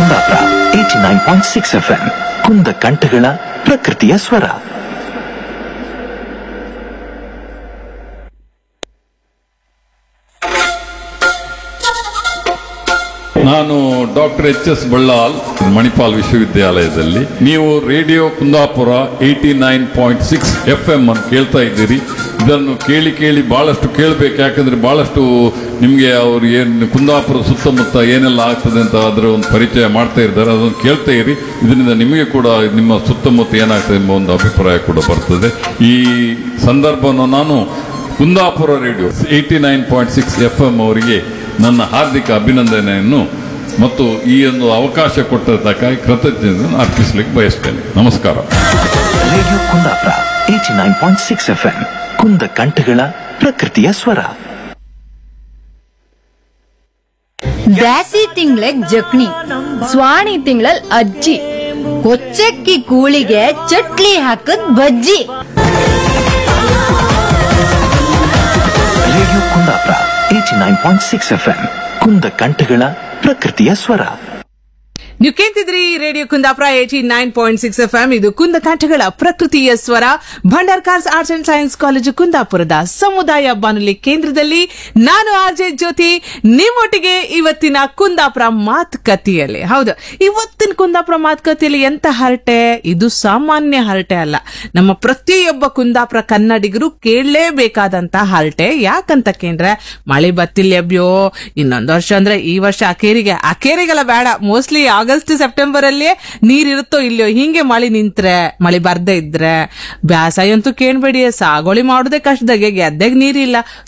Kundapura eighty nine point six F M ಕುಂದ ಕಂಠಗಳ ಪ್ರಕೃತಿಯ ಸ್ವರ ನಾನು doctor H S Ballal Manipal ವಿಶ್ವವಿದ್ಯಾಲಯದಲ್ಲಿ ನೀವು radio Kundapura eighty nine point six F M ಅನ್ನು ಕೇಳ್ತಾ ಇದ್ದೀರಿ ಇದನ್ನು ಕೇಳಿ ಕೇಳಿ ಬಹಳಷ್ಟು ಕೇಳಬೇಕು ಯಾಕಂದ್ರೆ ಬಹಳಷ್ಟು ನಿಮಗೆ ಅವರು ಏನು ಕುಂದಾಪುರ ಸುತ್ತಮುತ್ತ ಏನೆಲ್ಲ ಆಗ್ತದೆ ಅಂತ ಅದರ ಒಂದು ಪರಿಚಯ ಮಾಡ್ತಾ ಇದ್ದಾರೆ ಅದನ್ನು ಕೇಳ್ತಾ ಇರಿ ಇದರಿಂದ ನಿಮಗೆ ಕೂಡ ನಿಮ್ಮ ಸುತ್ತಮುತ್ತ ಏನಾಗ್ತದೆ ಎಂಬ ಒಂದು ಅಭಿಪ್ರಾಯ ಕೂಡ ಬರ್ತದೆ ಈ ಸಂದರ್ಭವನ್ನು ನಾನು Kundapura radio eighty nine point six F M ಅವರಿಗೆ ನನ್ನ ಹಾರ್ದಿಕ ಅಭಿನಂದನೆಯನ್ನು ಮತ್ತು ಈ ಒಂದು ಅವಕಾಶ ಕೊಟ್ಟದ್ದಕ್ಕಾಗಿ ಕೃತಜ್ಞತೆಯನ್ನು ಅರ್ಪಿಸಲಿಕ್ಕೆ ಬಯಸ್ತೇನೆ ನಮಸ್ಕಾರ radio Kundapura eighty nine point six F M ಕುಂದ ಕಂಠಗಳ ಪ್ರಕೃತಿಯ ಸ್ವರ ಬ್ಯಾಸಿ ತಿಂಗ್ಳಗ್ ಜಕ್ಣಿ ಸ್ವಾಣಿ ತಿಂಗಳಲ್ ಅಜ್ಜಿ ಕೊಚ್ಚಕ್ಕಿ ಕೂಳಿಗೆ ಚಟ್ಲಿ ಹಾಕದ್ ಬಜ್ಜಿ radio Kundapura eighty nine point six F M ಕುಂದ ಕಂಠಗಳ ಪ್ರಕೃತಿಯ ಸ್ವರ ನೀವು ಕೇಳ್ತಿದ್ರಿ radio Kundapura eighty nine point six F M ಇದು ಕುಂದ ಕಂಠಗಳ ಪ್ರಕೃತಿಯ ಸ್ವರ Bhandarkars arts and science college ಕುಂದಾಪುರದ ಸಮುದಾಯ ಬಾನುಲಿ ಕೇಂದ್ರದಲ್ಲಿ ನಾನು ಆರ್ಜೆ ಜ್ಯೋತಿ ನಿಮ್ಮೊಟ್ಟಿಗೆ ಇವತ್ತಿನ ಕುಂದಾಪುರ ಮಾತುಕತೆಯಲ್ಲಿ ಹೌದು ಇವತ್ತಿನ ಕುಂದಾಪುರ ಮಾತುಕತೆಯಲ್ಲಿ ಎಂತ ಹರಟೆ ಇದು ಸಾಮಾನ್ಯ ಹರಟೆ ಅಲ್ಲ ನಮ್ಮ ಪ್ರತಿಯೊಬ್ಬ ಕುಂದಾಪುರ ಕನ್ನಡಿಗರು ಕೇಳಲೇಬೇಕಾದಂತ ಹರಟೆ ಯಾಕಂತ ಕೇಂದ್ರೆ ಮಳೆ ಬತ್ತಿಲ್ಲ ಅಬ್ಯೋ ಇನ್ನೊಂದು ವರ್ಷ ಅಂದ್ರೆ ಈ ವರ್ಷ ಅಕೇರಿಗೆ ಅಕೇರಿಗೆಲ್ಲ ಬೇಡ ಮೋಸ್ಟ್ಲಿ ಆಗಸ್ಟ್ ಸೆಪ್ಟೆಂಬರ್ ಅಲ್ಲೇ ನೀರಿರುತ್ತೋ ಇಲ್ಲೋ ಹಿಂಗೆ ಮಳೆ ನಿಂತ್ರೆ ಮಳೆ ಬರ್ದೇ ಇದ್ರೆ ಬ್ಯಾಸಾಯ ಅಂತೂ ಕೇಳ್ಬೇಡಿ ಸಾಗೋಳಿ ಮಾಡೋದೇ ಕಷ್ಟದಾಗೆ ಗೆದ್ದೆಗ್ ನೀರಿಲ್ಲ